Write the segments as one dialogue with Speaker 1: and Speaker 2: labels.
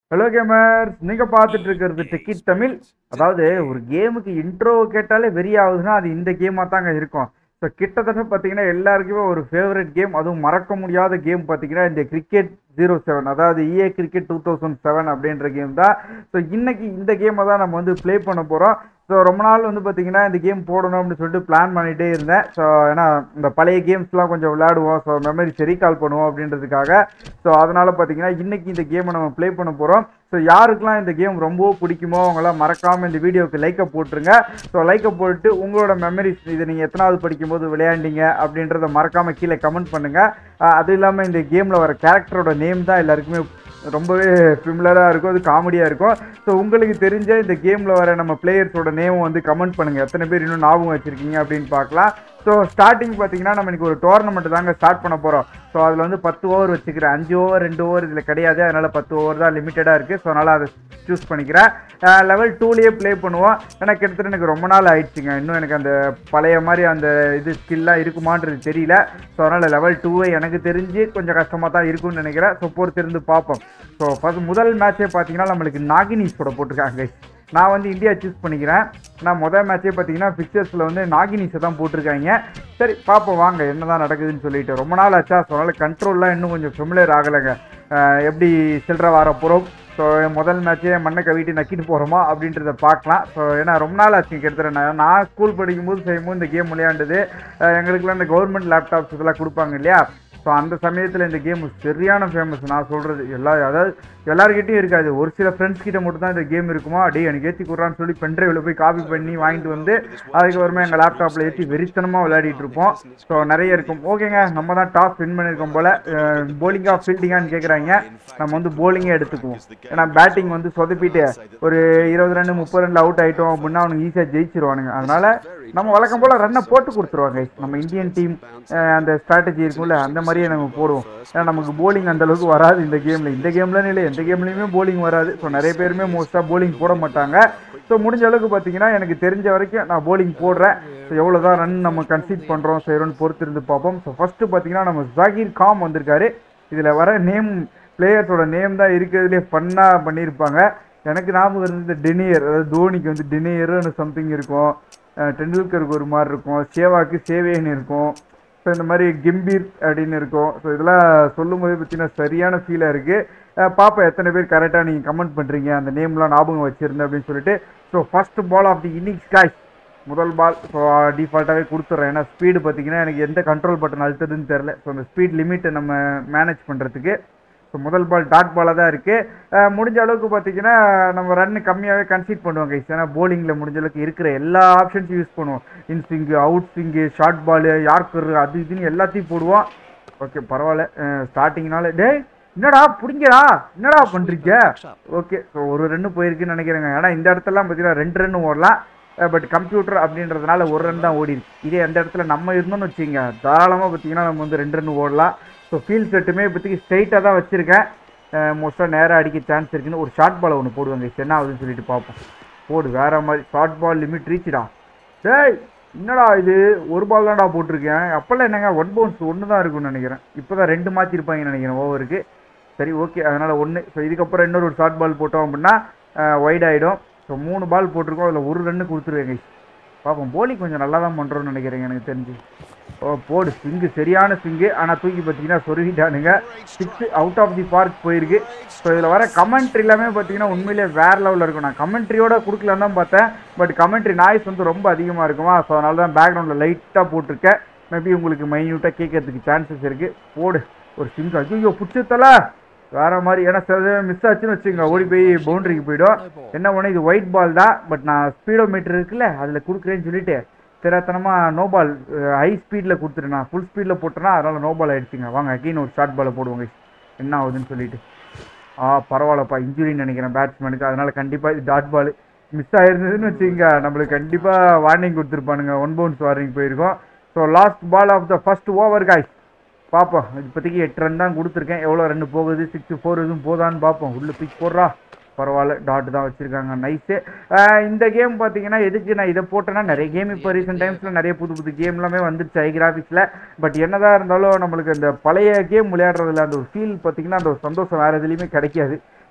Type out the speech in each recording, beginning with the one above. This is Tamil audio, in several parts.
Speaker 1: ஹலோ கேமர்ஸ் நீங்க பார்த்துட்டு இருக்கிறது டிக்கெட் தமிழ் அதாவது ஒரு கேமுக்கு இன்ட்ரோ கேட்டாலே வெறி ஆகுதுன்னா அது இந்த கேமா தாங்க இருக்கும் ஸோ கிட்டத்தட்ட பார்த்தீங்கன்னா எல்லாருக்குமே ஒரு ஃபேவரட் கேம் அதுவும் மறக்க முடியாத கேம் பார்த்தீங்கன்னா இந்த கிரிக்கெட் ஜீரோ செவன் அதாவது EA cricket two thousand seven அப்படின்ற கேம் தான் ஸோ இன்னைக்கு இந்த கேமை தான் நம்ம வந்து ப்ளே பண்ண போகிறோம் ஸோ ரொம்ப நாள் வந்து பார்த்தீங்கன்னா இந்த கேம் போடணும் அப்படின்னு சொல்லிட்டு பிளான் பண்ணிகிட்டே இருந்தேன் ஸோ ஏன்னா இந்த பழைய கேம்ஸ்லாம் கொஞ்சம் விளையாடுவோம் ஸோ மெமரிஸ் ரீகால் பண்ணுவோம் அப்படின்றதுக்காக ஸோ அதனால் பார்த்தீங்கன்னா இன்னைக்கு இந்த கேமை நம்ம ப்ளே பண்ண போகிறோம் ஸோ யாருக்கெல்லாம் இந்த கேம் ரொம்ப பிடிக்குமோ அவங்களாம் மறக்காமல் இந்த வீடியோவுக்கு லைக்கை போட்டுருங்க ஸோ லைக்கை போட்டு உங்களோட மெமரிஸ் இதை நீங்கள் எத்தனாவது படிக்கும்போது விளையாண்டீங்க அப்படின்றத மறக்காமல் கீழே கமெண்ட் பண்ணுங்கள் அது இல்லாமல் இந்த கேமில் வர கேரக்டரோட நேம் தான் எல்லாருக்குமே ரொம்பவே சிமிலராக இருக்கும் அது காமெடியாக இருக்கும் ஸோ உங்களுக்கு தெரிஞ்ச இந்த கேமில் வர நம்ம பிளேயர்ஸோட நேமும் வந்து கமெண்ட் பண்ணுங்கள் எத்தனை பேர் இன்னும் ஞாபகம் வச்சுருக்கீங்க அப்படின்னு பார்க்கலாம் ஸோ ஸ்டார்டிங் பார்த்தீங்கன்னா நம்ம இன்னைக்கு ஒரு டோர்னமெண்ட் தாங்க ஸ்டார்ட் பண்ண போகிறோம் ஸோ அதில் வந்து பத்து ஓவர் வச்சுக்கிறேன் அஞ்சு ஓவர் ரெண்டு ஓவர் இதில் கிடையாது அதனால் பத்து ஓவர் தான் லிமிட்டடாக இருக்குது ஸோ அதனால் அதை சூஸ் பண்ணிக்கிறேன் லெவல் டூலேயே ப்ளே பண்ணுவோம் ஏன்னா கிட்டத்தட்ட எனக்கு ரொம்ப நாள் ஆயிடுச்சுங்க இன்னும் எனக்கு அந்த பழைய மாதிரி அந்த இது ஸ்கில்லாக இருக்குமான்றது தெரியல ஸோ அதனால் லெவல் டூவை எனக்கு தெரிஞ்சு கொஞ்சம் கஷ்டமாக தான் இருக்கும்னு நினைக்கிறேன் ஸோ பொறுத்திருந்து பார்ப்போம் ஸோ ஃபர்ஸ்ட் முதல் மேட்சே பார்த்தீங்கன்னா நம்மளுக்கு நாகினீஸோட போட்டிருக்காங்க நான் வந்து இந்தியா சூஸ் பண்ணிக்கிறேன் நான் முதல் மேட்சே பார்த்தீங்கன்னா பிக்சர்ஸில் வந்து நாகினீஸை தான் போட்டிருக்காங்க சரி பார்ப்போம் வாங்க என்ன தான் நடக்குதுன்னு சொல்லிட்டு ரொம்ப நாள் ஆச்சா ஸோ அதனால் கண்ட்ரோல்லாம் இன்னும் கொஞ்சம் ஃபெமிலியர் ஆகலைங்க அஹ் எப்படி சில்லற வர போகிறோம் ஸோ முதல் மேட்ச்சே மண்ணை கவிட்டு நக்கிட்டு போகிறோமா அப்படின்றத பார்க்கலாம் ஸோ ஏன்னா ரொம்ப நாள் ஆச்சு கிட்டத்தட்ட நான் நான் ஸ்கூல் படிக்கும்போது செய்யும்போது இந்த கேம் விளையாண்டது அஹ் எங்களுக்குலாம் இந்த கவர்மெண்ட் லேப்டாப்ஸ் இதெல்லாம் கொடுப்பாங்க இல்லையா ஸோ அந்த சமயத்தில் இந்த கேம் சரியான ஃபேமஸ் நான் சொல்கிறது எல்லா அதாவது எல்லாருக்கிட்டையும் இருக்காது ஒரு சில ஃப்ரெண்ட்ஸ் கிட்ட மட்டும் தான் இந்த கேம் இருக்குமா டே எனக்கு ஏற்றி கொடுறான்னு சொல்லி பென்ட்ரைவில் போய் காப்பி பண்ணி வாங்கிட்டு வந்து அதுக்கப்புறமா எங்கள் லேப்டாப்பில் ஏற்றி வெறித்தனமாக விளையாடிட்டு இருப்போம் ஸோ நிறைய இருக்கும் ஓகேங்க நம்ம தான் டாஸ் வின் பண்ணியிருக்கோம் போல் போலிங்கா ஃபீல்டிங்கான்னு கேட்குறாங்க நம்ம வந்து போலிங்கே எடுத்துக்குவோம் ஏன்னா பேட்டிங் வந்து சொதப்பிட்டு ஒரு இருபது ரன் முப்பது ரன்ல அவுட் ஆகிட்டோம் அப்படின்னா அவனுக்கு ஈஸியாக ஜெயிச்சிருவானுங்க அதனால நம்ம வழக்கம் போல் ரன்னை போட்டு கொடுத்துருவாங்க நம்ம இந்தியன் டீம் அந்த ஸ்ட்ராட்டஜி இருக்கும்ல அந்த மாதிரியே நம்ம போடுவோம் ஏன்னா நமக்கு போலிங் அந்த அளவுக்கு வராது இந்த கேமில் இந்த கேம்லன்னு இல்லை எந்த கேம்லையுமே போலிங் வராது ஸோ நிறைய பேருமே மோஸ்ட்டாக போலிங் போட மாட்டாங்க ஸோ முடிஞ்ச அளவுக்கு பார்த்தீங்கன்னா எனக்கு தெரிஞ்ச வரைக்கும் நான் போலிங் போடுறேன் ஸோ எவ்வளோ தான் ரன் நம்ம கன்சீட் பண்ணுறோம் செய்கிறோன்னு பொறுத்து இருந்து பார்ப்போம் ஸோ ஃபஸ்ட்டு பார்த்தீங்கன்னா நம்ம ஜாகிர் காம் வந்திருக்காரு இதில் வர நேம் பிளேயர்ஸோட நேம் தான் இருக்கிறதுலே ஃபன்னாக பண்ணியிருப்பாங்க எனக்கு ஞாபகம் இருந்தது டெனியர் அதாவது தோனிக்கு வந்து டெனியர்னு சம்திங் இருக்கும் அஹ் டெண்டுல்கருக்கு ஒரு மாதிரி இருக்கும் சேவாக்கு சேவேன்னு இருக்கும் ஸோ இந்த மாதிரி கம்பீர் அப்படின்னு இருக்கும் ஸோ இதெல்லாம் சொல்லும் போது பார்த்தீங்கன்னா சரியான ஃபீலாக இருக்குது பாப்பா எத்தனை பேர் கரெக்டாக நீங்கள் கமெண்ட் பண்ணுறீங்க அந்த நேம்லாம் ஞாபகம் வச்சுருந்தேன் அப்படின்னு சொல்லிட்டு so first ball of the innings guys முதல் பால் ஸோ டிஃபால்ட்டாகவே கொடுத்துட்றேன் ஏன்னா ஸ்பீடு பார்த்தீங்கன்னா எனக்கு எந்த கண்ட்ரோல் பட்டன் அழுத்ததுன்னு தெரில ஸோ அந்த ஸ்பீட் லிமிட்டை நம்ம மேனேஜ் பண்ணுறதுக்கு ஸோ முதல் பால் டாட் பாலாக தான் இருக்குது முடிஞ்ச அளவுக்கு பார்த்தீங்கன்னா நம்ம ரன் கம்மியாகவே கன்சீட் பண்ணுவோம் கைஸ் ஏன்னா போலிங்கில் முடிஞ்ச அளவுக்கு இருக்கிற எல்லா ஆப்ஷன்ஸும் யூஸ் பண்ணுவோம் in swing out swing short ball yorker அது இதுன்னு எல்லாத்தையும் போடுவோம் ஓகே பரவாயில்ல ஸ்டார்டிங்னால டேய் என்னடா பிடிங்கடா என்னடா பண்ணுறீங்க ஓகே ஸோ ஒரு ரன்னு போயிருக்குன்னு நினைக்கிறேங்க ஏன்னா இந்த இடத்துலலாம் பார்த்தீங்கன்னா ரெண்டு ரன் ஓடலாம் பட் கம்ப்யூட்டர் அப்படின்றதுனால ஒரு ரன் தான் ஓடி இருக்கு இதே அந்த இடத்துல நம்ம இருந்தோம்னு வச்சுங்க தாராளமாக பார்த்தீங்கன்னா நம்ம வந்து ரெண்டு ரன் ஓடலாம் ஸோ ஃபீல்ட் செட்டுமே இப்போதைக்கு ஸ்ட்ரைட்டாக தான் வச்சுருக்கேன் மோஸ்ட்டாக நேராக அடிக்க சான்ஸ் இருக்குன்னு ஒரு ஷார்ட் பால் ஒன்று போடுவாங்க என்ன ஆகுதுன்னு சொல்லிட்டு பார்ப்போம் போடு வேற மாதிரி ஷார்ட் பால் லிமிட் ரீச்சுடா டேய் என்னடா இது ஒரு பால் தான்டா போட்டிருக்கேன் அப்போல்லாம் என்னங்க ஒன் பவுன்ஸ் ஒன்று தான் இருக்கும்னு நினைக்கிறேன் இப்போ தான் ரெண்டு மாற்றிருப்பாங்கன்னு நினைக்கிறேன் ஓவருக்கு சரி ஓகே அதனால் ஒன்று ஸோ இதுக்கப்புறம் இன்னொரு ஒரு ஷார்ட் பால் போட்டோம் அப்படின்னா வைட் ஆகிடும் ஸோ மூணு பால் போட்டிருக்கோம் அதில் ஒரு ரன்னு கொடுத்துருவேங்க பார்ப்போம் போலி கொஞ்சம் நல்லா தான் பண்ணுறோன்னு நினைக்கிறேங்க எனக்கு தெரிஞ்சு ஓ போடு ஸ்விங்கு சரியான ஸ்விங்கு ஆனால் தூக்கி பார்த்தீங்கன்னா சொருவிட்டானுங்க six out of the park போயிருக்கு ஸோ இதில் வர கமெண்ட்ரி எல்லாமே பார்த்தீங்கன்னா உண்மையிலே வேறு லெவலில் இருக்கும் நான் கமெண்ட்ரியோட கொடுக்கலான்னு தான் பார்த்தேன் பட் கமெண்ட்ரி நாய்ஸ் வந்து ரொம்ப அதிகமாக இருக்குமா ஸோ அதனால தான் பேக்ரவுண்டில் லைட்டாக போட்டிருக்கேன் மேபி உங்களுக்கு மைன்யூட்டாக கேட்கறதுக்கு சான்சஸ் இருக்குது போடு ஒரு ஸ்விங் ஐயோ பிடிச்சத்தல வேற மாதிரி ஏன்னா சில மிஸ் ஆச்சுன்னு வச்சுங்க ஓடி போய் பவுண்டரிக்கு போயிடும் என்ன ஒன்று இது ஒயிட் பால் தான் பட் நான் ஸ்பீடோ மீட்டர் இருக்குல்ல அதில் கொடுக்குறேன்னு சொல்லிட்டு திறத்தனமாக நோ பால் ஹை ஸ்பீடில் கொடுத்துட்டு நான் ஃபுல் ஸ்பீடில் போட்டேன்னா அதனால் நோ பால் ஆயிடுச்சுங்க வாங்க அகைன் ஒரு ஷார்ட் பாலை போடுவோங்க என்ன ஆகுதுன்னு சொல்லிட்டு ஆ பரவாயில்லப்பா இன்ஜுரின்னு நினைக்கிறேன் பேட்ஸ்மேனுக்கு அதனால் கண்டிப்பாக இது டாட் பால் மிஸ் ஆயிருந்ததுன்னு வச்சுங்க நம்மளுக்கு கண்டிப்பாக வார்னிங் கொடுத்துருப்பானுங்க ஒன் பவுன்ஸ் வார்னிங் போயிருக்கோம் so last ball of the first over guys பார்ப்போம் இப்போதைக்கு எட்டு ரன் தான் கொடுத்துருக்கேன் எவ்வளோ ரன் போகுது சிக்ஸ் ஃபோர் எதுவும் போதான்னு பார்ப்போம் உள்ள பிச் போடுறா பரவாயில்ல டாட் தான் வச்சுருக்காங்க நைஸு இந்த கேம் பார்த்தீங்கன்னா எதுக்கு நான் இதை போட்டேன்னா நிறைய கேம் இப்போ ரீசெண்ட் டைம்ஸில் நிறைய புது புது கேம் எல்லாமே வந்துருச்சு ஐ கிராஃபிக்ஸில் பட் என்னதான் இருந்தாலும் நம்மளுக்கு இந்த பழைய கேம் விளையாடுறதுல அந்த ஒரு ஃபீல் பார்த்தீங்கன்னா அந்த ஒரு சந்தோஷம் வேறு எதுலேயுமே கிடைக்காது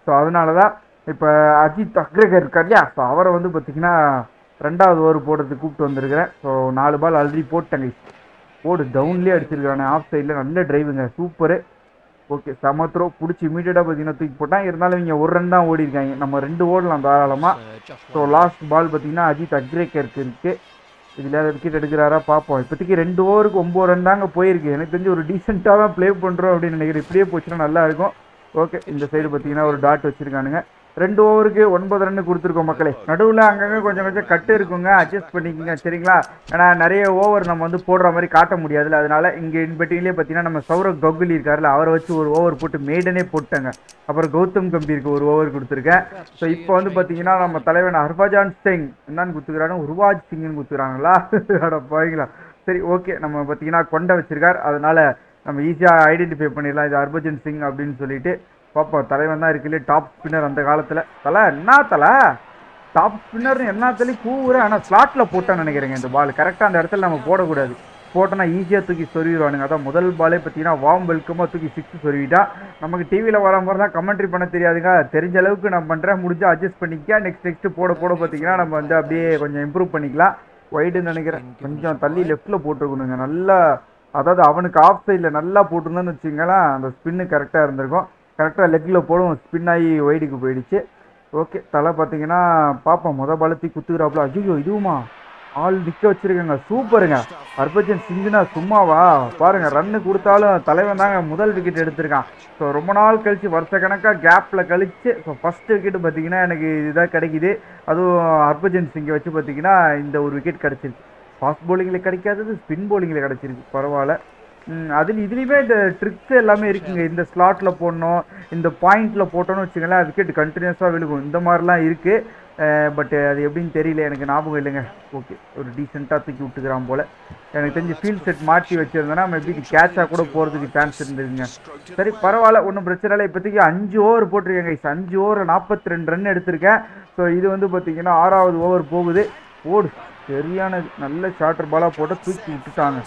Speaker 1: ஸோ அதனால தான் இப்போ அஜித் அக்ரேகர் இருக்கார் இல்லையா ஸோ அவரை வந்து பார்த்தீங்கன்னா ரெண்டாவது ஓவர் போடுறதுக்கு கூப்பிட்டு வந்திருக்கிறேன் ஸோ நாலு பால் ஆல்ரெடி போட்டேங்க போடு டவுன்லேயே அடிச்சிருக்கானே ஆஃப் சைடில் நல்ல டிரைவுங்க சூப்பரு ஓகே செம த்ரோ பிடிச்சி இமீடியட்டாக பார்த்தீங்கன்னா தூக்கி போட்டான் இருந்தாலும் இவங்க ஒரு ரன் தான் ஓடி இருக்காங்க நம்ம ரெண்டு ஓடலாம் தாராளமாக ஸோ லாஸ்ட் பால் பார்த்தீங்கன்னா அஜித் அக்ரேக்கருக்கு இருக்கு இதில் விக்கெட் எடுக்கிறாரா பார்ப்போம் இப்போதைக்கு ரெண்டு ஓவருக்கு ஒம்பது ரன் தாங்க போயிருக்கு எனக்கு தெரிஞ்சு ஒரு டீசெண்டாக தான் ப்ளே பண்ணுறோம் அப்படின்னு நினைக்கிறேன் இப்படியே போச்சுன்னா நல்லா இருக்கும் ஓகே இந்த சைடு பார்த்தீங்கன்னா ஒரு டாட் வச்சிருக்கானுங்க ரெண்டு ஓவருக்கு ஒன்பது ரன் கொடுத்துருக்கோம் மக்களே நடுவில் அங்கங்கே கொஞ்சம் கொஞ்சம் கட்டு இருக்குங்க அட்ஜஸ்ட் பண்ணிக்கோங்க சரிங்களா ஏன்னா நிறைய ஓவர் நம்ம வந்து போடுற மாதிரி காட்ட முடியாதுல்ல அதனால இங்கே இன்பெட்டிங்லேயே பார்த்தீங்கன்னா நம்ம சௌரவ் கங்குலி இருக்கார்ல அவரை வச்சு ஒரு ஓவர் போட்டு மேடனே போட்டாங்க அப்புறம் கௌதம் கம்பீருக்கு ஒரு ஓவர் கொடுத்துருக்கேன் ஸோ இப்போ வந்து பார்த்தீங்கன்னா நம்ம தலைவன் ஹர்பஜான் சிங் என்னன்னு குத்துக்கிறானு உருவாஜ் சிங்னு குத்துக்கிறாங்களா அட பாருங்களா சரி ஓகே நம்ம பார்த்தீங்கன்னா கொண்டை வச்சிருக்கார் அதனால நம்ம ஈஸியாக ஐடென்டிஃபை பண்ணிடலாம் இது ஹர்பஜன் சிங் அப்படின்னு சொல்லிட்டு பார்ப்போம் தலைவன் தான் இருக்குல்ல டாப் ஸ்பின்னர் அந்த காலத்தில் தலை என்ன தலை டாப் ஸ்பின்னர் என்ன தலை கூவுற ஆனால் ஸ்லாட்டில் போட்டான்னு நினைக்கிறேங்க இந்த பால் கரெக்டாக அந்த இடத்துல நம்ம போடக்கூடாது போட்டோன்னா ஈஸியாக தூக்கி சொருவிடுவானுங்க அதான் முதல் பாலே பார்த்தீங்கன்னா வார்ம் வெல்கமாக தூக்கி சிக்ஸ் சொருவிட்டா நமக்கு டிவியில் வர மாதிரி தான் கமெண்ட்ரி பண்ண தெரியாதுங்க தெரிஞ்ச அளவுக்கு நான் பண்ணுறேன் முடிஞ்சு அட்ஜஸ்ட் பண்ணிக்க நெக்ஸ்ட் நெக்ஸ்ட் போட போட பார்த்தீங்கன்னா நம்ம வந்து அப்படியே கொஞ்சம் இம்ப்ரூவ் பண்ணிக்கலாம் ஒய்டுன்னு நினைக்கிறேன் கொஞ்சம் தள்ளி லெஃப்ட்டில் போட்டிருக்கணுங்க நல்லா அதாவது அவனுக்கு ஆஃப் சைடில் நல்லா போட்டிருந்தோன்னு வச்சுங்களேன் அந்த ஸ்பின்னு கரெக்டாக இருந்திருக்கும் கரெக்டாக லெக்கில் போடும் ஸ்பின் ஆகி ஒய்டுக்கு போயிடுச்சு ஓகே தலை பார்த்தீங்கன்னா பார்ப்போம் முத பலத்தி குத்துக்கிறாப்புல ஐயோ இதுவுமா ஆள் நிற்க வச்சிருக்கேங்க சூப்பருங்க ஹர்பஜன் சிங்குனா சும்மாவா பாருங்க ரன்னு கொடுத்தாலும் தலைவன் தாங்க முதல் விக்கெட் எடுத்திருக்கான் ஸோ ரொம்ப நாள் கழிச்சு வருஷ கணக்காக கேப்பில் கழிச்சு ஸோ ஃபஸ்ட் விக்கெட் பார்த்தீங்கன்னா எனக்கு இதுதான் கிடைக்குது அதுவும் ஹர்பஜன் சிங்கை வச்சு பார்த்தீங்கன்னா இந்த ஒரு விக்கெட் கிடச்சிருக்கு ஃபாஸ்ட் bowlingல கிடைக்காதது ஸ்பின் bowlingல கிடச்சிருக்கு பரவாயில்ல ம், அதில் இதுலேயுமே இந்த ட்ரிக்ஸ் எல்லாமே இருக்குங்க இந்த ஸ்லாட்டில் போடணும் இந்த பாயிண்டில் போட்டோன்னு வச்சுங்களேன் விக்கெட் கண்டினியூஸாக விழுகும் இந்த மாதிரிலாம் இருக்குது பட் அது எப்படின்னு தெரியல எனக்கு ஞாபகம் இல்லைங்க ஓகே ஒரு டீசெண்டாக தூக்கி விட்டுக்கிறான் போல் எனக்கு தெரிஞ்சு ஃபீல்ட் செட் மாற்றி வச்சிருந்தேன்னா மேபி கேட்சாக கூட போகிறதுக்கு சான்ஸ் இருந்ததுங்க சரி பரவாயில்ல ஒன்றும் பிரச்சனை இல்லை இப்போதைக்கு அஞ்சு ஓவர் போட்டிருக்கேங்க guys. அஞ்சு ஓவர் நாற்பத்தி ரெண்டு ரன் எடுத்திருக்கேன் ஸோ இது வந்து பார்த்தீங்கன்னா ஆறாவது ஓவர் போகுது ஓடு சரியான நல்ல ஷார்ட்டர் பாலாக போட்டு தூக்கி விட்டுட்டாங்க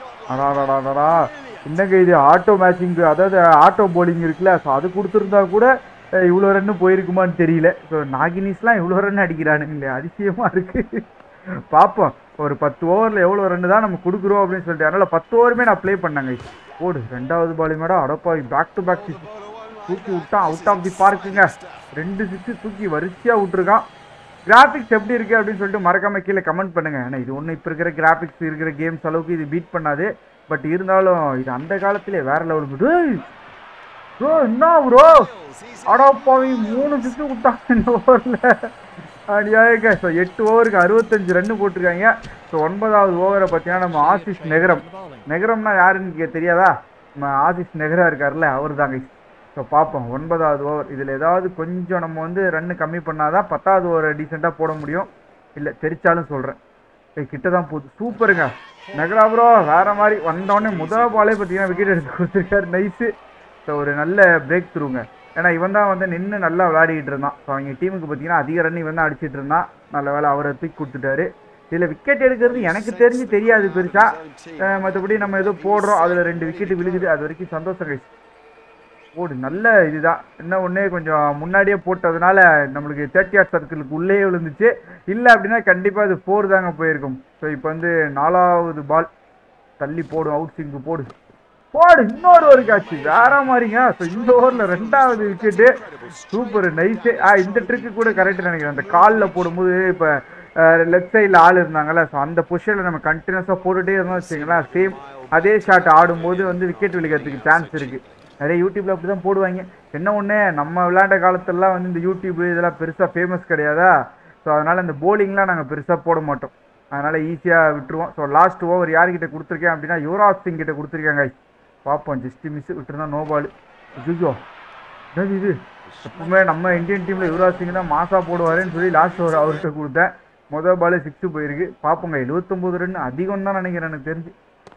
Speaker 1: அடாடாடாடா என்னங்க இது ஆட்டோ மேட்சிங் அதாவது ஆட்டோ bowling இருக்குல்ல ஸோ அது கொடுத்துருந்தா கூட அஹ், இவ்வளோ ரன்னு போயிருக்குமான்னு தெரியல ஸோ நாகினிஸ்லாம் இவ்வளோ ரன் அடிக்கிறானுங்களே அதிசயமாக இருக்குது பார்ப்போம் ஒரு பத்து ஓவரில் எவ்வளோ ரன்னு தான் நம்ம கொடுக்குறோம் அப்படின்னு சொல்லிட்டு அதனால் பத்து ஓவருமே நான் ப்ளே பண்ணேங்க ஓடு ரெண்டாவது பாலிங் மேடம் அடப்பாவி பேக் டு பேக் தூக்கி விட்டான் அவுட் ஆஃப் தி பார்க்குங்க ரெண்டு சிக்ஸ் தூக்கி வரிசையாக விட்டுருக்கான் கிராஃபிக்ஸ் எப்படி இருக்கு அப்படின்னு சொல்லிட்டு மறக்காம கீழே கமெண்ட் பண்ணுங்க ஏன்னா இது ஒன்றும் இப்போ இருக்கிற கிராஃபிக்ஸ் இருக்கிற கேம்ஸ் அளவுக்கு இது பீட் பண்ணாது பட் இருந்தாலும் இது அந்த காலத்திலே வேற லெவலுக்கு டேய் ப்ரோ என்ன ப்ரோ அடப்பாவி மூணு சிக்ஸ் விட்டாங்க இந்த ஓவரில் அடியாங்க ஸோ எட்டு ஓவருக்கு அறுபத்தஞ்சு ரன்னு போட்டிருக்காங்க ஸோ ஒன்பதாவது ஓவரை பார்த்தீங்கன்னா நம்ம ஆசிஷ் நெகரம் நெகரம்னா யாருன்னு கே- தெரியாதா நம்ம ஆசிஷ் நெகரா இருக்கார்ல அவர் தாங்க ஸோ பார்ப்போம் ஒன்பதாவது ஓவர் இதில் ஏதாவது கொஞ்சம் நம்ம வந்து ரன்னு கம்மி பண்ணாதான் பத்தாவது ஓவர் டீசெண்டாக போட முடியும் இல்லை தெரிச்சாலும் சொல்கிறேன் கிட்ட தான் போகுது சூப்பருங்க நகரா ப்ரோ வேற மாதிரி வந்தோடனே முதல் பாலே பார்த்தீங்கன்னா விக்கெட் எடுத்து கொடுத்துருக்காரு நைஸு ஸோ ஒரு நல்ல பிரேக் த்ரூங்க ஏன்னா இவன் தான் வந்து நின்று நல்லா விளையாடிட்டு இருந்தான் ஸோ அவங்க டீமுக்கு பார்த்தீங்கன்னா அதிக ரன் இவன் தான் அடிச்சிட்டு இருந்தான் நல்ல வேலை அவரை தூக்கி கொடுத்துட்டாரு இதில் விக்கெட் எடுக்கிறது எனக்கு தெரிஞ்சு தெரியாது பெருசாக மற்றபடி நம்ம ஏதோ போடுறோம் அதில் ரெண்டு விக்கெட் விழுகுது அது வரைக்கும் சந்தோஷம் கழிச்சு போடு நல்ல இதுதான் என்ன ஒன்றே கொஞ்சம் முன்னாடியே போட்டதுனால நம்மளுக்கு தேர்ட்டி ஆர் சர்க்கிளுக்கு உள்ளே விழுந்துச்சு இல்லை அப்படின்னா கண்டிப்பாக இது ஃபோர் தாங்க போயிருக்கும் ஸோ இப்போ வந்து நாலாவது பால் தள்ளி போடும் அவுட் சிங்கு போடு போடு இன்னொரு ஒரு காட்சி வேற மாதிரிங்க ஸோ இந்த ஓவரில் ரெண்டாவது விக்கெட்டு சூப்பர் நைஸு ஆ இந்த ட்ரிக்கு கூட கரெக்ட் நினைக்கிறேன் அந்த காலில் போடும்போது இப்போ லெஃப்ட் சைடில் ஆள் இருந்தாங்கல்ல ஸோ அந்த பொசிஷனில் நம்ம கண்டினியூஸாக போட்டுகிட்டே இருந்தோம் வச்சுங்களேன் சேம் அதே ஷாட் ஆடும்போது வந்து விக்கெட் விழுகிறதுக்கு சான்ஸ் இருக்குது நிறைய யூடியூப்ல அப்படி தான் போடுவாங்க என்ன ஒன்று நம்ம விளையாண்ட காலத்துலலாம் வந்து இந்த யூடியூப் இதெல்லாம் பெருசாக ஃபேமஸ் கிடையாதா ஸோ அதனால் இந்த போலிங்லாம் நாங்கள் பெருசாக போட மாட்டோம் அதனால் ஈஸியாக விட்டுருவோம் ஸோ லாஸ்ட் ஓவர் யார்கிட்ட கொடுத்துருக்கேன் அப்படின்னா யுவராஜ் சிங் கிட்ட கொடுத்துருக்கேன் guys. பார்ப்போம் ஜஸ்ட் மிஸ் விட்டுருந்தா நோ பால் ஐயோ என்னது இது எப்பவுமே நம்ம இந்தியன் டீமில் யுவராஜ் சிங் தான் மாசா போடுவாருன்னு சொல்லி லாஸ்ட் ஓவர் அவர்கிட்ட கொடுத்தேன் மொதல் பாலே சிக்ஸு போயிருக்கு பார்ப்போங்க எழுபத்தொம்போது ரன் அதிகம் தான் நினைக்கிறேன் எனக்கு தெரிஞ்சு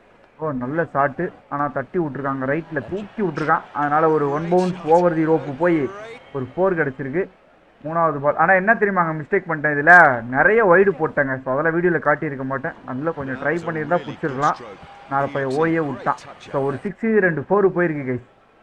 Speaker 1: ஓ நல்ல ஷாட்டு ஆனால் தட்டி விட்ருக்காங்க ரைட்டில் தூக்கி விட்ருக்கான் அதனால் ஒரு one bounce over the rope போய் ஒரு ஃபோர் கிடச்சிருக்கு மூணாவது பால் ஆனால் என்ன தெரியுமாங்க மிஸ்டேக் பண்ணிட்டேன் இதில் நிறைய ஒய்டு போட்டேங்க ஸோ அதெல்லாம் வீடியோவில் காட்டியிருக்க மாட்டேன் நல்லா கொஞ்சம் ட்ரை பண்ணியிருந்தா பிடிச்சிருக்கலாம் நான் போய் ஓயே விட்டான் ஸோ ஒரு சிக்ஸு ரெண்டு ஃபோரு போயிருக்கு கைஸ்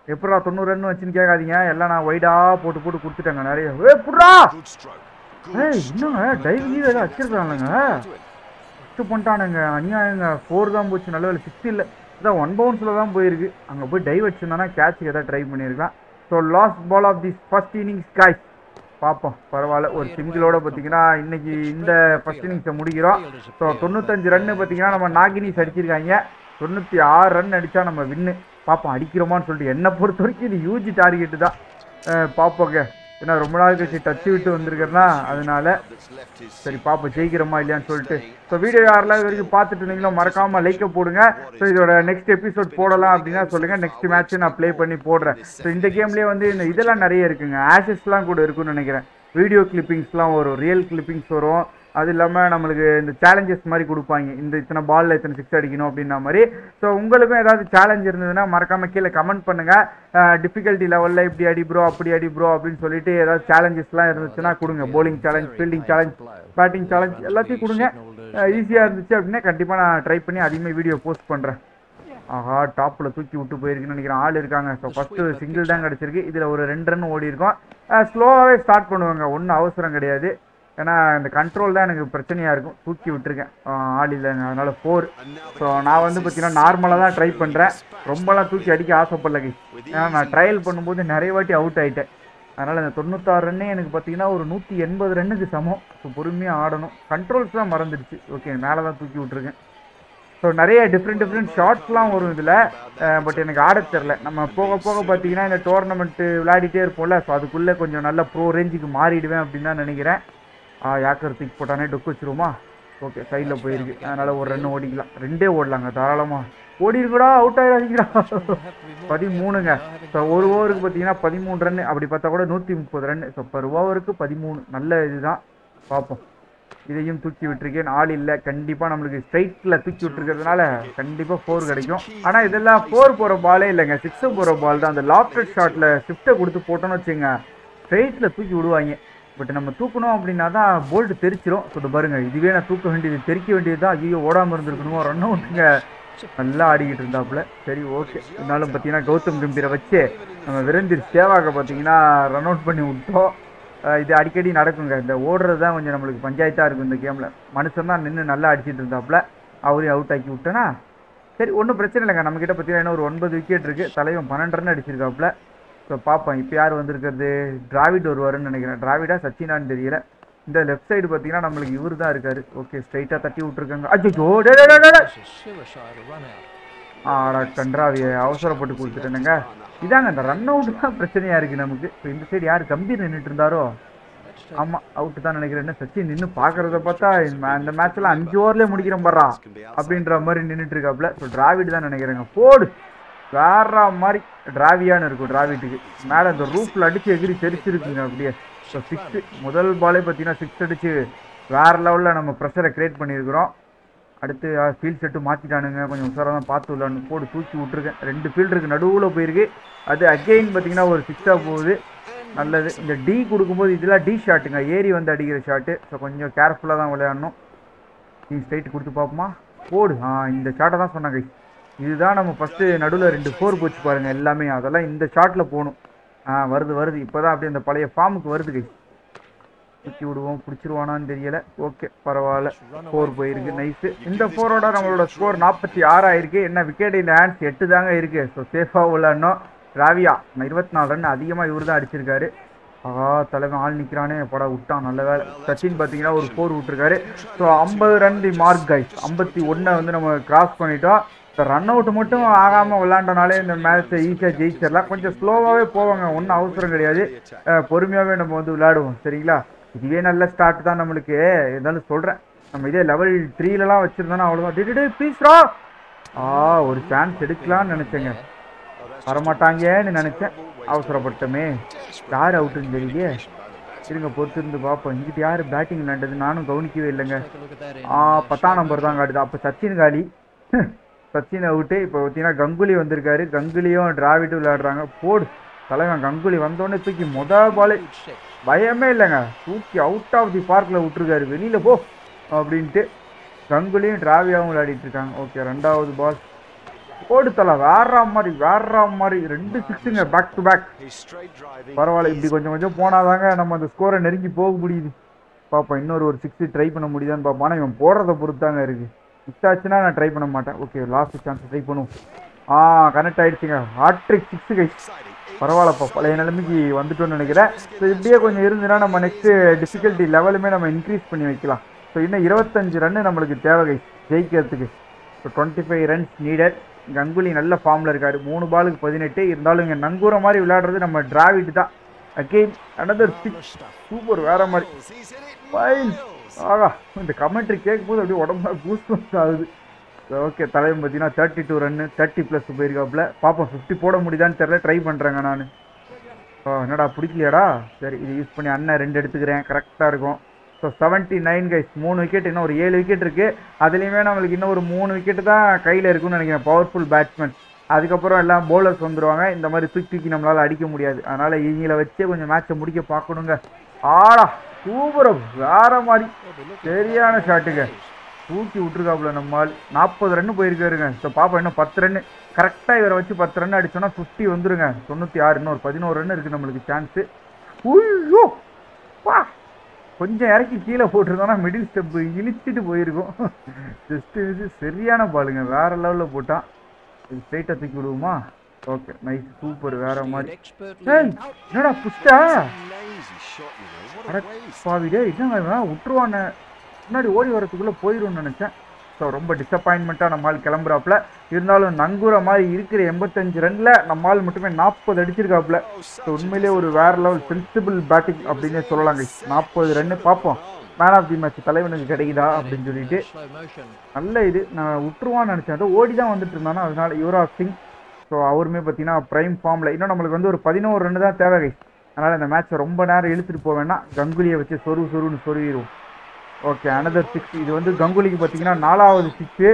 Speaker 1: எப்படா தொண்ணூறு ரன் வச்சுன்னு கேட்காதீங்க எல்லாம் நான் வைடா போட்டு போட்டு கொடுத்துட்டேங்க நிறைய ஏ புட்றா
Speaker 2: Good stroke.
Speaker 1: ஏய் என்னங்க டைவ் கீழ் ஏதோ வச்சிருக்கானுங்க ஃபஸ்ட்டு பண்ணிட்டானுங்க அநியாயங்க ஃபோர் தான் போச்சு நல்ல வேலை சிக்ஸ் இல்லை இதான் ஒன் பவுன்ஸில் தான் போயிருக்கு அங்கே போய் டைவ் வச்சிருந்தானா கேட்சுக்கு எதாவது ட்ரை பண்ணியிருக்கலாம் so last ball of this first innings guys பார்ப்போம் பரவாயில்ல ஒரு சிங்கிளோட பார்த்தீங்கன்னா இன்னைக்கு இந்த ஃபர்ஸ்ட் இன்னிங்ஸை முடிக்கிறோம் ஸோ தொண்ணூத்தஞ்சு ரன்னு பார்த்தீங்கன்னா நம்ம நாகினிஸ் அடிச்சிருக்காங்க தொண்ணூற்றி ஆறு ரன் அடித்தா நம்ம வின்னு பார்ப்போம் அடிக்கிறோமான்னு சொல்லிட்டு என்னை பொறுத்த வரைக்கும் இது யூஜி டார்கெட்டு தான் அஹ் பார்ப்போங்க ஏன்னா ரொம்ப நாள் கழிச்சு டச்சு விட்டு வந்திருக்கேன்னா அதனால
Speaker 2: That's left his
Speaker 1: சரி பாப்போம் ஜெயிக்கிறோமா இல்லையான்னு சொல்லிட்டு ஸோ வீடியோ யாரெல்லாம் இது வரைக்கும் பார்த்துட்டு இருந்தீங்களோ மறக்காம லைக்கை போடுங்க ஸோ இதோட நெக்ஸ்ட் எபிசோட் போடலாம் அப்படின்னா சொல்லுங்க நெக்ஸ்ட் மேட்ச் நான் ப்ளே பண்ணி போடுறேன் ஸோ இந்த கேம்லேயே வந்து இந்த இதெல்லாம் நிறைய இருக்குங்க ஆஷஸ்லாம் கூட இருக்குன்னு நினைக்கிறேன் வீடியோ கிளிப்பிங்ஸ்லாம் வரும் ரியல் கிளிப்பிங்ஸ் வரும் அது இல்லாமல் நம்மளுக்கு இந்த சேலஞ்சஸ் மாதிரி கொடுப்பாங்க இந்த இத்தனை பால்ல இத்தனை சிக்ஸ் அடிக்கணும் அப்படின்ற மாதிரி ஸோ உங்களுக்கும் ஏதாவது சேலஞ்ச் இருந்ததுன்னா மறக்காம கீழே கமெண்ட் பண்ணுங்க டிஃபிகல்ட்டி லெவலில் இப்படி அடி ப்ரோ அப்படி அடி ப்ரோ அப்படின்னு சொல்லிட்டு ஏதாவது சேலஞ்சஸ்லாம் இருந்துச்சுன்னா கொடுங்க bowling challenge fielding challenge batting challenge எல்லாத்தையும் கொடுங்க ஈஸியாக இருந்துச்சு அப்படின்னா கண்டிப்பாக நான் ட்ரை பண்ணி அதிகமாக வீடியோ போஸ்ட் பண்ணுறேன் ஆஹா டாப்பில் தூக்கி விட்டு போயிருக்குன்னு நினைக்கிறேன் ஆள் இருக்காங்க ஸோ ஃபஸ்ட்டு சிங்கிள் தான் கிடச்சிருக்கு இதில் ஒரு ரெண்டு ரன் ஓடி இருக்கோம் ஸ்லோவாகவே ஸ்டார்ட் பண்ணுவாங்க ஒன்றும் அவசரம் கிடையாது ஏன்னா இந்த கண்ட்ரோல் தான் எனக்கு பிரச்சனையாக இருக்கும் தூக்கி விட்டுருக்கேன் ஆஹ் ஆள் இல்லைங்க அதனால ஃபோர் ஸோ நான் வந்து பார்த்தீங்கன்னா நார்மலாக தான் ட்ரை பண்ணுறேன் ரொம்பலாம் தூக்கி அடிக்க ஆசைப்படல கை ஏன்னா நான் ட்ரையல் பண்ணும்போது நிறைய வாட்டி அவுட் ஆயிட்டேன் அதனால் இந்த தொண்ணூத்தாறு ரன்னே எனக்கு பார்த்தீங்கன்னா ஒரு நூற்றி எண்பது ரன்னுக்கு சமம் ஸோ பொறுமையாக ஆடணும் கண்ட்ரோல்ஸ் தான் மறந்துடுச்சு ஓகே மேலே தான் தூக்கி விட்டுருக்கேன் ஸோ நிறைய டிஃப்ரெண்ட் டிஃப்ரெண்ட் ஷார்ட்ஸ்லாம் வரும் இதில் பட் எனக்கு ஆட தெரில நம்ம போக போக பார்த்தீங்கன்னா இந்த டோர்னமெண்ட்டு விளையாடிட்டே இருப்போம்ல ஸோ அதுக்குள்ளே கொஞ்சம் நல்ல ப்ரோ ரேஞ்சுக்கு மாறிடுவேன் அப்படின்னு தான் நினைக்கிறேன் ஆ யாக்கர் தூக்கி போட்டானே டொக்கு வச்சிருவோமா ஓகே சைடில் போயிருக்கு அதனால் ஒரு ரன் ஓடிக்கலாம் ரெண்டே ஓடலாங்க தாராளமாக ஓடி இருக்குடா அவுட் ஆகிடாதீங்கடா பதிமூணுங்க ஸோ ஒரு ஓவருக்கு பார்த்தீங்கன்னா பதிமூணு ரன் அப்படி பார்த்தா கூட நூற்றி முப்பது ரன் ஸோ பர் ஓவருக்கு பதிமூணு நல்ல இதுதான் பார்ப்போம் இதையும் தூக்கி விட்டுருக்கேன் ஆள் இல்லை கண்டிப்பாக நம்மளுக்கு ஸ்ட்ரைட்டில் தூக்கி விட்டுருக்கிறதுனால கண்டிப்பாக ஃபோர் கிடைக்கும் ஆனால் இதெல்லாம் ஃபோர் போகிற பாலே இல்லைங்க சிக்ஸு போகிற பால் தான் அந்த லாப்டட் ஷாட்டில் ஷிஃப்ட்டை கொடுத்து போட்டோன்னு வச்சுங்க ஸ்ட்ரைட்டில் தூக்கி விடுவாங்க பட் நம்ம தூக்கணும் அப்படின்னா தான் போல்ட்டு தெரிச்சிரும் ஸோ இது பாருங்க இதுவே நான் தூக்க வேண்டியது தெரிக்க வேண்டியது தான் ஐயோ ஓடாமல் இருந்திருக்கணுமோ ரன் அவுட்டுங்க நல்லா ஆடிக்கிட்டு இருந்தாப்புல சரி ஓகே இருந்தாலும் பார்த்தீங்கன்னா கௌதம் கம்பீரை வச்சு நம்ம விரந்திர் சேவாக பார்த்தீங்கன்னா ரன் அவுட் பண்ணி விட்டோம் அஹ் இது அடிக்கடி நடக்குங்க இந்த ஓடுறது தான் கொஞ்சம் நம்மளுக்கு பஞ்சாயத்தாக இருக்கும் இந்த கேமில் மனுஷன் தான் நின்று நல்லா அடிச்சிட்டு இருந்தாப்புல அவரையும் அவுட் ஆக்கி விட்டேனா சரி ஒன்றும் பிரச்சனை இல்லைங்க நம்மக்கிட்ட பார்த்தீங்கன்னா இன்னும் ஒரு ஒன்பது விக்கெட் இருக்குது தலைவன் பன்னெண்டு ரன் அடிச்சிருக்காப்புல ஸோ பார்ப்போம் இப்போ யார் வந்திருக்கிறது டிராவிட் வருவாருன்னு நினைக்கிறேன் டிராவிடா சச்சினான்னு தெரியல இந்த லெஃப்ட் சைடு பார்த்தீங்கன்னா நம்மளுக்கு இவர் தான் இருக்காரு ஓகே ஸ்ட்ரைட்டாக தட்டி விட்ருக்காங்க அச்சோ
Speaker 3: suicide run out.
Speaker 1: ஆடா கன்றாவிய அவசரப்பட்டு கொடுத்துட்டேனுங்க இதாங்க இந்த ரன் அவுட் தான் பிரச்சனையாக இருக்குது நமக்கு இப்போ இந்த சைடு யார் கம்பீர் நின்றுட்டு இருந்தாரோ ஆமாம் அவுட்டு தான் நினைக்கிறேன் என்ன சச்சின் நின்று பார்க்கறத பார்த்தா இந்த- இந்த மேட்ச்ல அஞ்சு ஓவர்லேயே முடிக்கிறோம் பாரா அப்படின்ற மாதிரி நின்றுட்டு இருக்காப்புல ஸோ டிராவிட் தான் நினைக்கிறேங்க போடு வேற மாதிரி டிராவியான்னு இருக்கும் டிராவிட்டுக்கு மேலே இந்த ரூஃபில் அடித்து எகிரி தெரிச்சிருக்குங்க அப்படியே ஸோ சிக்ஸு முதல் பாலே பார்த்தீங்கன்னா சிக்ஸ் அடிச்சு வேற லெவலில் நம்ம ப்ரெஷரை கிரியேட் பண்ணியிருக்கிறோம் அடுத்து ஃபீல்ட் செட்டு மாற்றிட்டானுங்க கொஞ்சம் உஷாராக தான் பார்த்து விடலான்னு போட்டு தூக்கி விட்ருக்கேன் ரெண்டு ஃபீல்டருக்கு நடுவில் போயிருக்கு அது அகெயின் பார்த்தீங்கன்னா ஒரு சிக்ஸாக போகுது நல்லது இந்த டி கொடுக்கும்போது இதெல்லாம் டி ஷாட்டுங்க ஏறி வந்து அடிக்கிற ஷாட்டு ஸோ கொஞ்சம் கேர்ஃபுல்லாக தான் விளையாடணும் நீ ஸ்ட்ரைட் கொடுத்து பார்ப்போமா போடு ஆ இந்த ஷாட்டை தான் சொன்னாங்க இதுதான் நம்ம ஃபஸ்ட்டு நடுவில் ரெண்டு ஃபோர் போச்சு பாருங்கள் எல்லாமே அதெல்லாம் இந்த ஷாட்டில் போகணும் ஆ வருது வருது இப்போ தான் அப்படியே அந்த பழைய ஃபார்முக்கு வருது கை தூக்கி விடுவோம் பிடிச்சிருவானான்னு தெரியல ஓகே பரவாயில்ல ஃபோர் போயிருக்கு நைஸு இந்த ஃபோரோட நம்மளோட ஸ்கோர் நாற்பத்தி ஆறாயிருக்கு என்ன விக்கெட் இந்த ஹேண்ட்ஸ் எட்டு தாங்க இருக்கு ஸோ சேஃபாக விளாடணும் ராவியா இருபத்தி நாலு ரன் அதிகமாக இவர் தான் அடிச்சிருக்காரு ஆஹா தலைவன் ஆள் நிற்கிறானே படம் விட்டான் நல்ல வேலை சச்சின் பார்த்தீங்கன்னா ஒரு ஃபோர் விட்டுருக்காரு ஸோ ஐம்பது ரன் தி மார்க் கைஸ் ஐம்பத்தி ஒன்றை வந்து நம்ம கிராஸ் பண்ணிட்டோம் இப்போ ரன் அவுட் மட்டும் ஆகாமல் விளாண்டனாலே இந்த மேட்ச்சை ஈஸியாக ஜெயிச்சிடலாம் கொஞ்சம் ஸ்லோவாகவே போவாங்க ஒன்றும் அவசரம் கிடையாது பொறுமையாகவே நம்ம வந்து விளையாடுவோம் சரிங்களா இதுவே நல்ல ஸ்டார்ட் தான் நம்மளுக்கு இருந்தாலும் சொல்கிறேன் நம்ம இதே லெவல் த்ரீலலாம் வச்சுருந்தோன்னா அவ்வளோதான் டிடே ப்ளீஸ்ரா ஆ ஒரு சான்ஸ் எடுக்கலாம்னு நினச்சேங்க வரமாட்டாங்கன்னு நினச்சேன் அவசரப்பட்டமே யார் அவுட்டுன்னு தெரியலையே இருங்க பொறுத்து இருந்து பார்ப்போம் இங்கிட்டு யார் பேட்டிங் விளையாண்டது நானும் கவனிக்கவே இல்லைங்க
Speaker 3: Take a look at that.
Speaker 1: ஆ பத்தாம் நம்பர் தான் காட்டுது அப்போ சச்சின் காலி சச்சின் அவுட்டு இப்போ பார்த்தீங்கன்னா கங்குலி வந்திருக்காரு கங்குலியும் டிராவிட்டும் விளையாடுறாங்க போடு தலைவன் கங்குலி வந்தோடனே தூக்கி முத பாலே
Speaker 3: Huge six.
Speaker 1: பயமே இல்லைங்க தூக்கி அவுட் ஆஃப் தி பார்க்கில் விட்டுருக்காரு வெளியில் போ அப்படின்ட்டு கங்குலியும் டிராவியாவும் விளையாடிட்டு இருக்காங்க ஓகே ரெண்டாவது பால் போடு தலை வேற மாதிரி வேற மாதிரி ரெண்டு சிக்ஸுங்க back to back
Speaker 2: His straight driving.
Speaker 1: பரவாயில்ல இப்படி கொஞ்சம் கொஞ்சம் போனாதாங்க நம்ம அந்த ஸ்கோரை நெருங்கி போக முடியுது பாப்போம் இன்னொரு ஒரு சிக்ஸ் ட்ரை பண்ண முடியுதான்னு பார்ப்போம் ஆனால் இவன் போடுறத பொறுத்து தாங்க இருக்கு மிஸ் ஆச்சுன்னா நான் ட்ரை பண்ண மாட்டேன் ஓகே லாஸ்ட் சான்ஸ் ட்ரை பண்ணுவோம் ஆ கனெக்ட் ஆயிடுச்சுங்க ஹாட்ரிக் சிக்ஸ் கை
Speaker 2: Exciting.
Speaker 1: பரவாயில்லப்பா பழைய நிலைமைக்கு வந்துட்டோம்னு நினைக்கிறேன் ஸோ இப்படியே கொஞ்சம் இருந்துன்னா நம்ம நெக்ஸ்ட் டிஃபிகல்ட்டி லெவலுமே நம்ம இன்க்ரீஸ் பண்ணி வைக்கலாம் ஸோ இன்னும் இருபத்தஞ்சு ரன்னு நம்மளுக்கு தேவை guys, ஜெயிக்கிறதுக்கு so twenty five runs needed Ganguly நல்ல ஃபார்மில் இருக்காரு மூணு பாலுக்கு பதினெட்டு இருந்தாலும் இங்கே நங்கூர மாதிரி விளையாடுறது நம்ம டிராவிட் தான் அகெயின் another சிக்ஸ் சூப்பர் வேற மாதிரி
Speaker 2: He's hit it.
Speaker 1: ஃபைன் ஆகா இந்த கமெண்ட்ரி கேட்கும்போது அப்படியே உடம்புல பூஸ்ட் ஆகுது ஓகே தலைவன் பார்த்தீங்கன்னா thirty two run thirty plus போயிருக்காப்புல பார்ப்போம் ஃபிஃப்டி போட முடியுதான்னு தெரியல ட்ரை பண்ணுறேங்க நான் ஓ என்னடா பிடிக்கலையாடா சரி இது யூஸ் பண்ணி அண்ணன் ரெண்டு எடுத்துக்கிறேன் கரெக்டாக இருக்கும் ஸோ செவன்ட்டி நைன் கைஸ் மூணு விக்கெட் இன்னும் ஒரு ஏழு விக்கெட் இருக்குது அதுலேயுமே நம்மளுக்கு இன்னும் ஒரு மூணு விக்கெட் தான் கையில் இருக்குன்னு நினைக்கிறேன் பவர்ஃபுல் பேட்ஸ்மேன் அதுக்கப்புறம் எல்லாம் bowlers வந்துருவாங்க இந்த மாதிரி தூக்கி தூக்கி நம்மளால் அடிக்க முடியாது அதனால் இவங்கள வச்சே கொஞ்சம் மேட்சை முடிக்க பார்க்கணுங்க ஆடா சூப்பர் வேற மாதிரி சரியான ஷாட்டுங்க தூக்கி விட்டுருக்காப்புல நம்மால் நாற்பது ரன்னு போயிருக்காருங்க ஸோ பாப்பா இன்னும் பத்து ரன்னு கரெக்டாக இவரை வச்சு பத்து ரன் அடிச்சோன்னா ஃபிஃப்டி வந்துருங்க தொண்ணூற்றி ஆறு இன்னும் ஒரு பதினோரு ரன் இருக்குது நம்மளுக்கு சான்ஸு ஐயோ பா கொஞ்சம் இறக்கி கீழே போட்டிருந்தோம்னா மிடில் ஸ்டெப் இழிச்சிட்டு போயிருக்கும் ஜஸ்ட் இது சரியான பாலுங்க வேற லெவலில் போட்டான் இது ஸ்ட்ரைட்டாக தூக்கி விடுவோமா ஓகே நைஸ் சூப்பர் வேற மாதிரி
Speaker 3: Expertly
Speaker 1: ஏய் என்னடா புஷ்டா
Speaker 2: Lazy shot, you know. What
Speaker 1: அட
Speaker 2: a waste.
Speaker 1: பாவிடே என்னங்க இவன் விட்டுருவானே முன்னாடி ஓடி வரதுக்குள்ளே போயிடும்னு நினச்சேன் ஸோ ரொம்ப டிசப்பாயின்மெண்ட்டாக நம்மால் கிளம்புறாப்புல இருந்தாலும் நங்கூர மாதிரி இருக்கிற எண்பத்தஞ்சு ரனில் நம்மால் மட்டுமே நாற்பது அடிச்சிருக்காப்புல ஸோ உண்மையிலே ஒரு வேற லெவல் சென்சிபிள் பேட்டிங் அப்படின்னே சொல்லலாங்க நாற்பது ரன்னு பார்ப்போம் மேன் ஆஃப் தி மேட்ச் தலைவனுக்கு கிடைக்குதா அப்படின்னு சொல்லிட்டு
Speaker 3: slow motion.
Speaker 1: நல்ல இது நான் விட்டுருவான்னு நினச்சேன் அதோ ஓடி தான் வந்துட்டு இருந்தானா அதனால யுவராஜ் சிங் ஸோ அவருமே பார்த்தீங்கன்னா ப்ரைம் ஃபார்மில் இன்னும் நம்மளுக்கு வந்து ஒரு பதினோரு ரன்னு தான் தேவை guys. அதனால் இந்த மேட்ச்சை ரொம்ப நேரம் இழுத்துட்டு போக வேணாம் கங்குலியை வச்சு சொரு சொருன்னு சொருவிடுவோம் ஓகே அனதர் சிக்ஸ் இது வந்து கங்குலிக்கு பார்த்தீங்கன்னா நாலாவது சிக்ஸு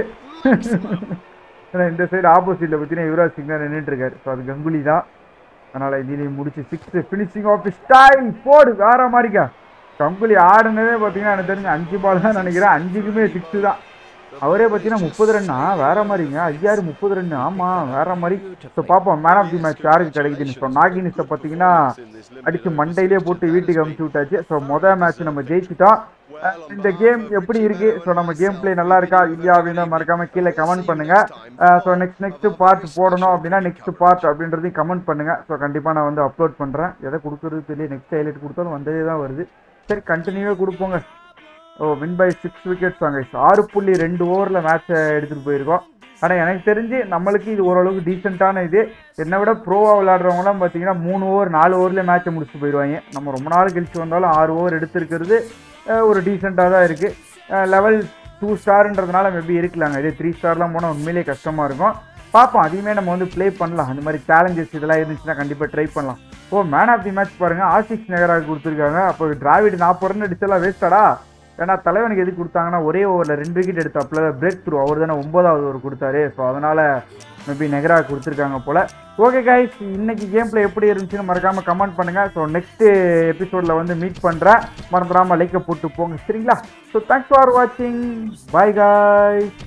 Speaker 1: ஏன்னா இந்த சைடு ஆப்போசிட்டில் பார்த்தீங்கன்னா யுவராஜ் சிங் தான் நின்றுட்டு இருக்காரு ஸோ அது கங்குலி தான் அதனால் இதிலையும் முடிச்சு சிக்ஸ் ஃபினிஷிங் ஆஃப் ஸ்டைல் போடு வேற மாதிரிக்கா கங்குலி ஆடுனதே பார்த்தீங்கன்னா எனக்கு தெரிஞ்சு அஞ்சு பால் தான் நினைக்கிறேன் அஞ்சுக்குமே சிக்ஸு தான் அவரே பார்த்தீங்கன்னா முப்பது ரன்னா வேற மாதிரிங்க ஐயாறு முப்பது ரன்னு ஆமாம் வேற மாதிரி ஸோ பார்ப்போம் மேன் ஆஃப் தி மேட்ச் யாருக்கு கிடைக்குதுன்னு ஸோ நாகினிஸை பார்த்தீங்கன்னா அடிச்சு மண்டையிலே போட்டு வீட்டுக்கு அமுச்சு விட்டாச்சு ஸோ மொதல் மேட்ச் நம்ம ஜெயிச்சிட்டோம் அஹ் இந்த கேம் எப்படி இருக்கு ஸோ நம்ம கேம் பிளே நல்லா இருக்கா இல்லையா அப்படின்னு மறக்காம கீழே கமெண்ட் பண்ணுங்க ஸோ நெக்ஸ்ட் நெக்ஸ்ட் பார்ட் போடணும் அப்படின்னா நெக்ஸ்ட் பார்ட் அப்படின்றதையும் கமெண்ட் பண்ணுங்க ஸோ கண்டிப்பாக நான் வந்து அப்லோட் பண்ணுறேன் எதை கொடுக்குறது தெரியல நெக்ஸ்ட் ஹைலைட் கொடுத்தாலும் வந்ததே தான் வருது சரி கண்டினியூவாக கொடுப்போங்க oh win by six wickets வாங்க ஆறு புள்ளி ரெண்டு ஓவரில் மேட்ச்சை எடுத்துகிட்டு போயிருக்கோம் ஆனால் எனக்கு தெரிஞ்சு நம்மளுக்கு இது ஓரளவுக்கு டீசெண்டான இது என்னை விட ப்ரோவாக விளையாடுறவங்களாம் பார்த்தீங்கன்னா மூணு ஓவர் நாலு ஓவர்லேயே மேட்ச்சை முடிச்சுட்டு போயிடுவாங்க நம்ம ரொம்ப நாள் கழிச்சு வந்தாலும் ஆறு ஓவர் எடுத்திருக்கிறது அஹ், ஒரு டீசெண்டாக தான் இருக்குது லெவல் டூ ஸ்டார்ன்றதுனால மேபி இருக்கலாங்க இதே த்ரீ ஸ்டார்லாம் போனால் உண்மையிலேயே கஷ்டமாக இருக்கும் பார்ப்போம் அதையுமே நம்ம வந்து ப்ளே பண்ணலாம் அந்த மாதிரி சேலஞ்சஸ் இதெல்லாம் இருந்துச்சுன்னா கண்டிப்பாக ட்ரை பண்ணலாம் oh man of the match பாருங்கள் ஆசிக்ஸ் நகராக கொடுத்துருக்காங்க அப்போ டிராவிட் நாற்பது ரன் அடிச்செல்லாம் வேஸ்டடா ஏன்னா தலைவனுக்கு எது கொடுத்தாங்கன்னா ஒரே ஓவரில் ரெண்டு விக்கெட் எடுத்தாப்புல பிரேக் த்ரூ அவர் தானே ஒன்பதாவது ஓவர் கொடுத்தாரு ஸோ அதனால் மேபி நெகரா கொடுத்துருக்காங்க போல் ஓகே கைஸ் இன்னைக்கு கேம் பிளே எப்படி இருந்துச்சுன்னு மறக்காமல் கமெண்ட் பண்ணுங்கள் ஸோ நெக்ஸ்ட் எபிசோடில் வந்து மீட் பண்ணுறேன் மறந்துடாமல் லைக்கை போட்டு போங்க சரிங்களா ஸோ தேங்க்ஸ் ஃபார் வாட்சிங் பாய் guys